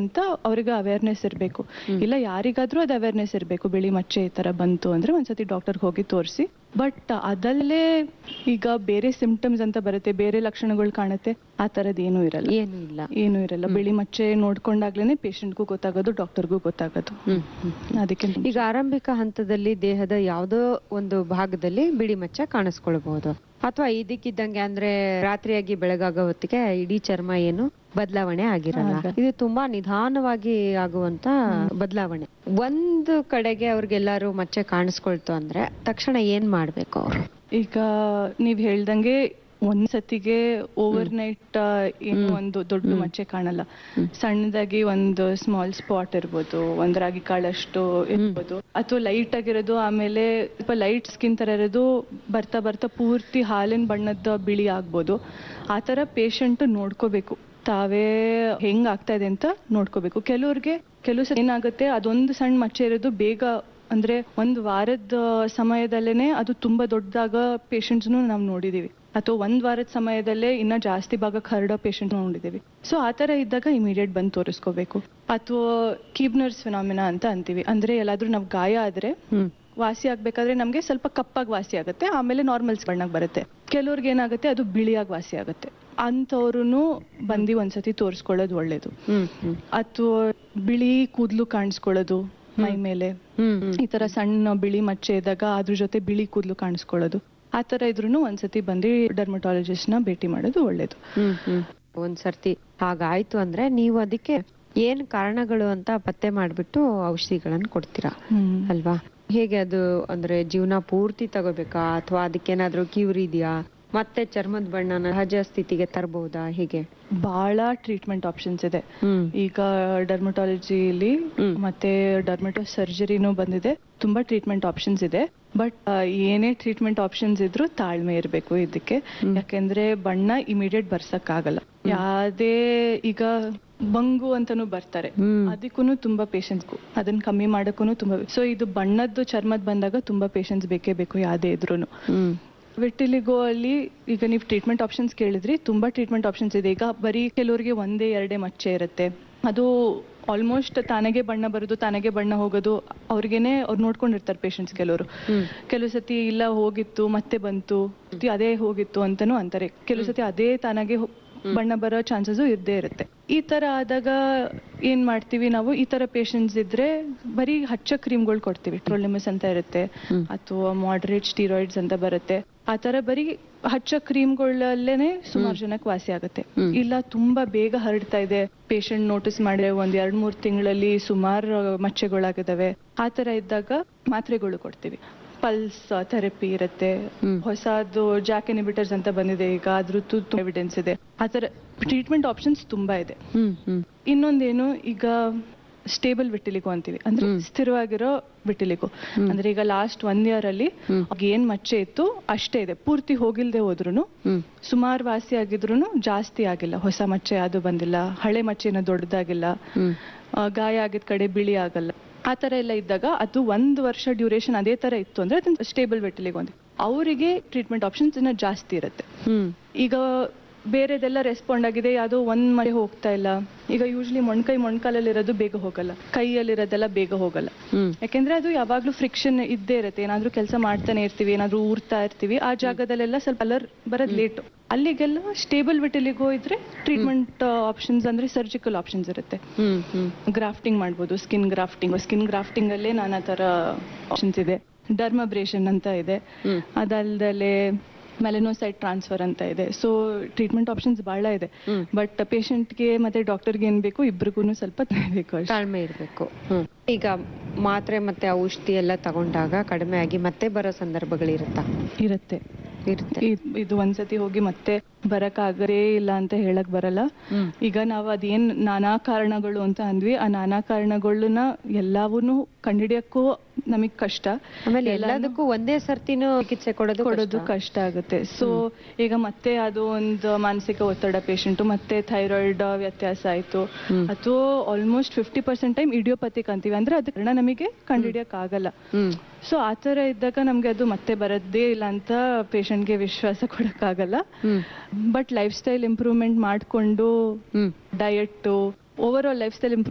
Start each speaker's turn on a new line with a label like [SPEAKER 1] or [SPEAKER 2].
[SPEAKER 1] ಅಂತ ಅವ್ರಿಗೆ ಅವೇರ್ನೆಸ್ ಇರಬೇಕು ಇಲ್ಲ ಯಾರಿಗಾದ್ರೂ ಅದು ಅವೇರ್ನೆಸ್ ಇರಬೇಕು ಬಿಳಿ ಮಚ್ಚೆ ಈ ತರ ಬಂತು ಅಂದ್ರೆ ಒಂದ್ಸತಿ ಡಾಕ್ಟರ್ ಹೋಗಿ ತೋರಿಸಿ ಬಟ್ ಅದಲ್ಲೇ ಈಗ ಬೇರೆ ಸಿಂಪ್ಟಮ್ಸ್ ಅಂತ ಬರುತ್ತೆ ಬೇರೆ ಲಕ್ಷಣಗಳು ಕಾಣುತ್ತೆ ಆ ತರದ್ ಏನೂ ಇರಲ್ಲ
[SPEAKER 2] ಏನು ಇಲ್ಲ
[SPEAKER 1] ಏನೂ ಇರಲ್ಲ ಬಿಳಿ ಮಚ್ಚೆ ನೋಡ್ಕೊಂಡಾಗ್ಲೇನೆ ಪೇಷಂಟ್ಗೂ ಗೊತ್ತಾಗೋದು ಡಾಕ್ಟರ್ಗೂ ಗೊತ್ತಾಗೋದು
[SPEAKER 2] ಹ್ಮ್ ಹ್ಮ್.
[SPEAKER 1] ಅದಕ್ಕೆ
[SPEAKER 2] ಈಗ ಆರಂಭಿಕ ಹಂತದಲ್ಲಿ ದೇಹದ ಯಾವುದೋ ಒಂದು ಭಾಗದಲ್ಲಿ ಬಿಳಿ ಮಚ್ಚ ಕಾಣಿಸ್ಕೊಳ್ಬಹುದು ಅಥವಾ ಇದಕ್ಕಿದ್ದಂಗೆ ಅಂದ್ರೆ ರಾತ್ರಿಯಾಗಿ ಬೆಳಗಾಗೋ ಹೊತ್ತಿಗೆ ಇಡೀ ಚರ್ಮ ಏನು ಬದಲಾವಣೆ ಆಗಿರಲ್ಲ
[SPEAKER 1] ಆಗಲ್ಲ.
[SPEAKER 2] ಇದು ತುಂಬಾ ನಿಧಾನವಾಗಿ ಆಗುವಂತ ಬದಲಾವಣೆ ಒಂದು ಕಡೆಗೆ ಅವ್ರಿಗೆಲ್ಲಾರು ಮಚ್ಚೆ ಕಾಣಿಸ್ಕೊಳ್ತು ಅಂದ್ರೆ ತಕ್ಷಣ ಏನ್ ಮಾಡ್ಬೇಕು ಅವ್ರು
[SPEAKER 1] ಈಗ ನೀವ್ ಹೇಳ್ದಂಗೆ ಒಂದ್ ಸತಿಗೆ ಓವರ್ ನೈಟ್ ಏನು ಒಂದು ದೊಡ್ಡ ಮಚ್ಚೆ ಕಾಣಲ್ಲ ಸಣ್ಣದಾಗಿ ಒಂದು ಸ್ಮಾಲ್ ಸ್ಪಾಟ್ ಇರ್ಬೋದು ಒಂದ್ ರಾಗಿ ಕಾಳಷ್ಟು ಇರ್ಬೋದು ಅಥವಾ ಲೈಟ್ ಆಗಿರೋದು ಆಮೇಲೆ ಸ್ವಲ್ಪ ಲೈಟ್ ಸ್ಕಿನ್ ತರ ಇರೋದು ಬರ್ತಾ ಬರ್ತಾ ಪೂರ್ತಿ ಹಾಲಿನ ಬಣ್ಣದ ಬಿಳಿ ಆಗ್ಬೋದು ಆ ತರ ಪೇಷಂಟ್ ನೋಡ್ಕೋಬೇಕು ತಾವೇ ಹೆಂಗ್ ಆಗ್ತಾ ಇದೆ ಅಂತ ನೋಡ್ಕೋಬೇಕು ಕೆಲವ್ರಿಗೆ ಕೆಲವು ಸಲ ಏನಾಗುತ್ತೆ ಅದೊಂದು ಸಣ್ಣ ಮಚ್ಚೆ ಇರೋದು ಬೇಗ ಅಂದ್ರೆ ಒಂದ್ ವಾರದ ಸಮಯದಲ್ಲೇನೆ ಅದು ತುಂಬಾ ದೊಡ್ಡದಾಗ ಪೇಷಂಟ್ಸ್ನು ನಾವು ನೋಡಿದೀವಿ ಅಥವಾ ಒಂದ್ ವಾರದ ಸಮಯದಲ್ಲೇ ಇನ್ನ ಜಾಸ್ತಿ ಭಾಗಕ್ಕೆ ಹರಡೋ ಪೇಷಂಟ್ ನೋಡಿದೀವಿ ಸೊ ಆ ತರ ಇದ್ದಾಗ ಇಮಿಡಿಯೇಟ್ ಬಂದು ತೋರಿಸ್ಕೋಬೇಕು ಅಥವಾ ಕೀಬ್ನರ್ಸ್ ಫಿನಾಮಿನಾ ಅಂತ ಅಂತೀವಿ ಅಂದ್ರೆ ಎಲ್ಲಾದ್ರೂ ನಾವ್ ಗಾಯ ಆದ್ರೆ
[SPEAKER 2] ಹ್ಮ್
[SPEAKER 1] ವಾಸಿ ಆಗ್ಬೇಕಾದ್ರೆ ನಮ್ಗೆ ಸ್ವಲ್ಪ ಕಪ್ಪಾಗಿ ವಾಸಿ ಆಗುತ್ತೆ ಆಮೇಲೆ ನಾರ್ಮಲ್ಸ್ ಬಣ್ಣಕ್ಕೆ ಬರುತ್ತೆ ಕೆಲವ್ರಿಗೆ ಏನಾಗುತ್ತೆ ಅದು ಬಿಳಿಯಾಗಿ ವಾಸಿ ಆಗುತ್ತೆ ಅಂಥವ್ರು ಬಂದು ಒಂದ್ಸತಿ ತೋರಿಸ್ಕೊಳ್ಳೋದು ಒಳ್ಳೇದು
[SPEAKER 2] ಹ್ಮ್ ಹ್ಮ್
[SPEAKER 1] ಅಥವಾ ಬಿಳಿ ಕೂದಲು ಕಾಣಿಸ್ಕೊಳ್ಳೋದು ಮೈ ಮೇಲೆ
[SPEAKER 2] ಹ್ಮ್ ಹ್ಮ್
[SPEAKER 1] ಈ ತರ ಸಣ್ಣ ಬಿಳಿ ಮಚ್ಚೆ ಇದ್ದಾಗ ಅದ್ರ ಜೊತೆ ಬಿಳಿ ಕೂದಲು ಕಾಣಿಸ್ಕೊಳ್ಳೋದು ಆ ತರ ಇದ್ರೂ ಒಂದ್ಸತಿ ಬಂದು ಡರ್ಮಟಾಲಜಿಸ್ಟ್ ನ ಭೇಟಿ ಮಾಡೋದು ಒಳ್ಳೇದು
[SPEAKER 2] ಹ್ಮ್ ಹ್ಮ್ ಒಂದ್ ಸರ್ತಿ ಹಾಗಾಯ್ತು ಅಂದ್ರೆ ನೀವು ಅದಕ್ಕೆ ಏನ್ ಕಾರಣಗಳು ಅಂತ ಪತ್ತೆ ಮಾಡ್ಬಿಟ್ಟು ಔಷಧಿಗಳನ್ನ ಕೊಡ್ತೀರಾ
[SPEAKER 1] ಹ್ಮ್
[SPEAKER 2] ಅಲ್ವಾ ಹೇಗೆ ಅದು ಅಂದ್ರೆ ಜೀವನ ಪೂರ್ತಿ ತಗೋಬೇಕಾ ಅಥವಾ ಅದಕ್ಕೇನಾದ್ರೂ ಕ್ಯೂರ್ ಇದೆಯಾ ಮತ್ತೆ ಚರ್ಮದ ಬಣ್ಣನ ಸಹಜ ಸ್ಥಿತಿಗೆ ತರಬಹುದಾ ಹೇಗೆ
[SPEAKER 1] ಬಹಳ ಟ್ರೀಟ್ಮೆಂಟ್ ಆಪ್ಷನ್ಸ್ ಇದೆ
[SPEAKER 2] ಹ್ಮ್
[SPEAKER 1] ಈಗ ಡರ್ಮಟಾಲಜಿಲಿ
[SPEAKER 2] ಹ್ಮ್.
[SPEAKER 1] ಮತ್ತೆ ಡರ್ಮಟೋ ಸರ್ಜರಿನೂ ಬಂದಿದೆ ತುಂಬಾ ಟ್ರೀಟ್ಮೆಂಟ್ ಆಪ್ಷನ್ಸ್ ಇದೆ ಬಟ್ ಏನೇ ಟ್ರೀಟ್ಮೆಂಟ್ ಆಪ್ಷನ್ಸ್ ಇದ್ರೂ ತಾಳ್ಮೆ ಇರಬೇಕು ಇದಕ್ಕೆ ಯಾಕೆಂದ್ರೆ ಬಣ್ಣ ಇಮಿಡಿಯೇಟ್ ಬರ್ಸಕ್ ಆಗಲ್ಲ ಯಾವ್ದೇ ಈಗ ಬಂಗು ಅಂತಾನು ಬರ್ತಾರೆ
[SPEAKER 2] ಹ್ಮ್.
[SPEAKER 1] ಅದಕ್ಕೂ ತುಂಬಾ ಪೇಷನ್ಸ್ ಅದನ್ನ ಕಮ್ಮಿ ಮಾಡಕ್ಕೂ ತುಂಬಾ ಸೊ ಇದು ಬಣ್ಣದ್ದು ಚರ್ಮದ್ ಬಂದಾಗ ತುಂಬಾ ಪೇಷನ್ಸ್ ಬೇಕೇ ಬೇಕು ಯಾವ್ದೇ ಇದ್ರೂನು
[SPEAKER 2] ಹ್ಮ್
[SPEAKER 1] ವಿಟಿಲಿಗೋ ಅಲ್ಲಿ ಈಗ ನೀವು ಟ್ರೀಟ್ಮೆಂಟ್ ಆಪ್ಷನ್ಸ್ ಕೇಳಿದ್ರಿ ತುಂಬಾ ಟ್ರೀಟ್ಮೆಂಟ್ ಆಪ್ಷನ್ಸ್ ಇದೆ ಈಗ ಬರೀ ಕೆಲವರಿಗೆ ಒಂದೇ ಎರಡೇ ಮಚ್ಚೆ ಇರುತ್ತೆ ಅದು ಆಲ್ಮೋಸ್ಟ್ ತಾನಾಗೆ ಬಣ್ಣ ಬರೋದು ತಾನಾಗೆ ಬಣ್ಣ ಹೋಗೋದು ಅವ್ರಿಗೇನೆ ಅವ್ರು ನೋಡ್ಕೊಂಡಿರ್ತಾರೆ ಪೇಷಂಟ್ಸ್ ಕೆಲವರು
[SPEAKER 2] ಹ್ಮ್.
[SPEAKER 1] ಕೆಲವು ಸತಿ ಇಲ್ಲ ಹೋಗಿತ್ತು ಮತ್ತೆ ಬಂತು ಸತಿ ಅದೇ ಹೋಗಿತ್ತು ಅಂತಾನು ಅಂತಾರೆ ಕೆಲವು ಸತಿ ಅದೇ ತಾನಾಗೆ ಹೋ- ಬಣ್ಣ ಬರೋ ಚಾನ್ಸಸ್ ಇದ್ದೇ ಇರುತ್ತೆ ಈ ತರ ಆದಾಗ ಏನ್ ಮಾಡ್ತೀವಿ ನಾವು ಈ ತರ ಪೇಷಂಟ್ಸ್ ಇದ್ರೆ ಬರೀ ಹಚ್ಚ ಕ್ರೀಮ್ಗಳು ಕೊಡ್ತೀವಿ ಟ್ರೋಲಿಮಸ್ ಅಂತ ಇರುತ್ತೆ ಅಥವಾ ಮಾಡ್ರೇಟ್ ಸ್ಟೀರಾಯ್ಡ್ಸ್ ಅಂತ ಬರುತ್ತೆ ಆ ತರ ಬರೀ ಹಚ್ಚ ಕ್ರೀಮ್ಗಳಲ್ಲೇನೆ ಸುಮಾರು ಜನಕ್ಕೆ ವಾಸಿ ಆಗುತ್ತೆ ಇಲ್ಲ ತುಂಬಾ ಬೇಗ ಹರಡ್ತಾ ಇದೆ ಪೇಷಂಟ್ ನೋಟಿಸ್ ಮಾಡಿದ್ರೆ ಒಂದ್ ಎರಡ್ ಮೂರ್ ತಿಂಗಳಲ್ಲಿ ಸುಮಾರು ಮಚ್ಚೆಗಳಾಗಿದಾವೆ ಆ ತರ ಇದ್ದಾಗ ಮಾತ್ರೆಗಳು ಕೊಡ್ತೀವಿ ಪಲ್ಸ್ ಥೆರಪಿ ಇರುತ್ತೆ ಹೊಸದು ಜಾಕ್ ಇನಿಬಿಟರ್ಸ್ ಅಂತ ಬಂದಿದೆ ಈಗ ಅದ್ರದ್ದು ಎವಿಡೆನ್ಸ್ ಇದೆ ಆ ತರ ಟ್ರೀಟ್ಮೆಂಟ್ ಆಪ್ಷನ್ಸ್ ತುಂಬಾ ಇದೆ
[SPEAKER 2] ಹ್ಮ್ ಹ್ಮ್
[SPEAKER 1] ಇನ್ನೊಂದೇನು ಈಗ ಸ್ಟೇಬಲ್ ವಿಟಿಲಿಗೋ ಅಂತೀವಿ ಅಂದ್ರೆ ಸ್ಥಿರವಾಗಿರೋ ವಿಟಿಲಿಗೋ ಅಂದ್ರೆ ಈಗ ಲಾಸ್ಟ್ ಒನ್ ಇಯರ್ ಅಲ್ಲಿ ಅವ್ರಿಗೆ ಏನ್ ಮಚ್ಚೆ ಇತ್ತು ಅಷ್ಟೇ ಇದೆ ಪೂರ್ತಿ ಹೋಗಿಲ್ದೆ ಹೋದ್ರು
[SPEAKER 2] ಹ್ಮ್
[SPEAKER 1] ಸುಮಾರು ವಾಸಿ ಆಗಿದ್ರು ಜಾಸ್ತಿ ಆಗಿಲ್ಲ ಹೊಸ ಮಚ್ಚೆ ಅದು ಬಂದಿಲ್ಲ ಹಳೆ ಮಚ್ಚೆ ಏನೋ ದೊಡ್ಡದಾಗಿಲ್ಲ
[SPEAKER 2] ಹ್ಮ್
[SPEAKER 1] ಆ, ಗಾಯ ಆಗಿದ ಕಡೆ ಬಿಳಿ ಆಗಲ್ಲ ಆ ತರ ಎಲ್ಲ ಇದ್ದಾಗ ಅದು ಒಂದು ವರ್ಷ ಡ್ಯೂರೇಷನ್ ಅದೇ ತರ ಇತ್ತು ಅಂದ್ರೆ ಅದನ್ನ ಸ್ಟೇಬಲ್ ವೆಟ್ಟಿಲಿಗೆ ಒಂದು ಅವರಿಗೆ ಟ್ರೀಟ್ಮೆಂಟ್ ಆಪ್ಷನ್ಸ್ ಇನ್ನ ಜಾಸ್ತಿ ಇರುತ್ತೆ
[SPEAKER 2] ಹ್ಮ್
[SPEAKER 1] ಈಗ ಬೇರೆದೆಲ್ಲ ರೆಸ್ಪಾಂಡ್ ಆಗಿದೆ ಯಾವುದೋ ಒಂದ್ ಮಳೆ ಹೋಗ್ತಾ ಇಲ್ಲ ಈಗ ಯೂಶ್ಲಿ ಮೊಣ್ಕೈ ಮೊಣ್ಕಾಲಲ್ಲಿ ಇರೋದು ಬೇಗ ಹೋಗಲ್ಲ ಕೈಯಲ್ಲಿರೋದೆಲ್ಲ ಬೇಗ ಹೋಗಲ್ಲ
[SPEAKER 2] ಹ್ಮ್
[SPEAKER 1] ಯಾಕೆಂದ್ರೆ ಅದು ಯಾವಾಗ್ಲೂ ಫ್ರಿಕ್ಷನ್ ಇದ್ದೇ ಇರುತ್ತೆ ಏನಾದ್ರೂ ಕೆಲಸ ಮಾಡ್ತಾನೆ ಇರ್ತೀವಿ ಏನಾದ್ರೂ ಊರ್ತಾ ಇರ್ತೀವಿ ಆ ಜಾಗದಲ್ಲೆಲ್ಲ ಸ್ವಲ್ಪ ಕಲರ್ ಬರೋದ್ ಲೇಟ್ ಅಲ್ಲಿಗೆಲ್ಲ ಸ್ಟೇಬಲ್ ವಿಟಿಲಿಗೋ ಇದ್ರೆ ಟ್ರೀಟ್ಮೆಂಟ್ ಆಪ್ಷನ್ಸ್ ಅಂದ್ರೆ ಸರ್ಜಿಕಲ್ ಆಪ್ಷನ್ಸ್ ಇರುತ್ತೆ
[SPEAKER 2] ಹ್ಮ್ ಹ್ಮ್
[SPEAKER 1] ಗ್ರಾಫ್ಟಿಂಗ್ ಮಾಡ್ಬೋದು ಸ್ಕಿನ್ ಗ್ರಾಫ್ಟಿಂಗ್ ಸ್ಕಿನ್ ಗ್ರಾಫ್ಟಿಂಗ್ ಅಲ್ಲೇ ನಾನಾ ತರ ಆಪ್ಷನ್ಸ್ ಇದೆ ಡರ್ಮಬ್ರೇಷನ್ ಅಂತ ಇದೆ
[SPEAKER 2] ಹ್ಮ್.
[SPEAKER 1] ಅದಲ್ದಲೆ ಮೆಲೆನೋಸೈಟ್ ಟ್ರಾನ್ಸ್ಫರ್ ಅಂತ ಇದೆ ಸೊ ಟ್ರೀಟ್ಮೆಂಟ್ ಆಪ್ಷನ್ಸ್ ಬಹಳ ಇದೆ
[SPEAKER 2] ಹ್ಮ್.
[SPEAKER 1] ಬಟ್ ಪೇಷಂಟ್ಗೆ ಮತ್ತೆ ಡಾಕ್ಟರ್ಗೆ ಏನ್ ಬೇಕು ಇಬ್ರಿಗೂ ಸ್ವಲ್ಪ ಬೇಕು ಅಷ್ಟೇ
[SPEAKER 2] ತಾಳ್ಮೆ ಇರ್ಬೇಕು ಹ್ಮ್ ಈಗ ಮಾತ್ರೆ ಮತ್ತೆ ಔಷಧಿ ಎಲ್ಲ ತಗೊಂಡಾಗ ಕಡಿಮೆ ಆಗಿ ಮತ್ತೆ ಬರೋ ಸಂದರ್ಭಗಳಿರುತ್ತಾ
[SPEAKER 1] ಇರುತ್ತೆ
[SPEAKER 2] ಇರುತ್ತೆ
[SPEAKER 1] ಇದ್- ಇದು ಒಂದ್ಸತಿ ಹೋಗಿ ಮತ್ತೆ ಬರಕ್ ಆಗದೇ ಇಲ್ಲ ಅಂತ ಹೇಳಕ್ ಬರಲ್ಲ
[SPEAKER 2] ಹ್ಮ್.
[SPEAKER 1] ಈಗ ನಾವು ಅದೇನ್ ನಾನಾ ಕಾರಣಗಳು ಅಂತ ಅಂದ್ವಿ ಆ ನಾನಾ ಕಾರಣಗಳನ್ನ ಎಲ್ಲವನ್ನೂ ಕಂಡಿಡಿಯಕ್ಕೂ ನಮಗ್ ಕಷ್ಟ
[SPEAKER 2] ಆಮೇಲೆ
[SPEAKER 1] ಎಲ್ಲಾನು
[SPEAKER 2] ಎಲ್ಲದಕ್ಕೂ ಒಂದೇ ಸರ್ತಿನೂ ಚಿಕಿತ್ಸೆ ಕೊಡೋದು
[SPEAKER 1] ಕೊಡೋದು
[SPEAKER 2] ಕಷ್ಟ.
[SPEAKER 1] ಕಷ್ಟ ಆಗುತ್ತೆ ಸೊ ಈಗ ಮತ್ತೆ ಅದು ಒಂದು ಮಾನಸಿಕ ಒತ್ತಡ ಪೇಷಂಟ್ ಮತ್ತೆ ಥೈರಾಯ್ಡ್ ವ್ಯತ್ಯಾಸ ಆಯ್ತು
[SPEAKER 2] ಹ್ಮ್.
[SPEAKER 1] ಅಥವಾ almost fifty percent time idiopathic ಅಂತೀವಿ ಅಂದ್ರೆ ಅದು ಕಾರಣ ನಮಗೆ ಕಂಡಿಡಿಯಕ್ ಆಗಲ್ಲ
[SPEAKER 2] ಹ್ಮ್
[SPEAKER 1] ಸೊ ಆ ತರ ಇದ್ದಾಗ ನಮ್ಗೆ ಅದು ಮತ್ತೆ ಬರೋದೇ ಇಲ್ಲ ಅಂತ ಪೇಷಂಟ್ಗೆ ವಿಶ್ವಾಸ ಕೊಡಕ್ಕಾಗಲ್ಲ
[SPEAKER 2] ಹ್ಮ್
[SPEAKER 1] ಬಟ್ ಲೈಫ್ ಸ್ಟೈಲ್ ಇಂಪ್ರೂವ್ಮೆಂಟ್ ಮಾಡ್ಕೊಂಡು
[SPEAKER 2] ಹ್ಮ್
[SPEAKER 1] diet overall lifestyle improve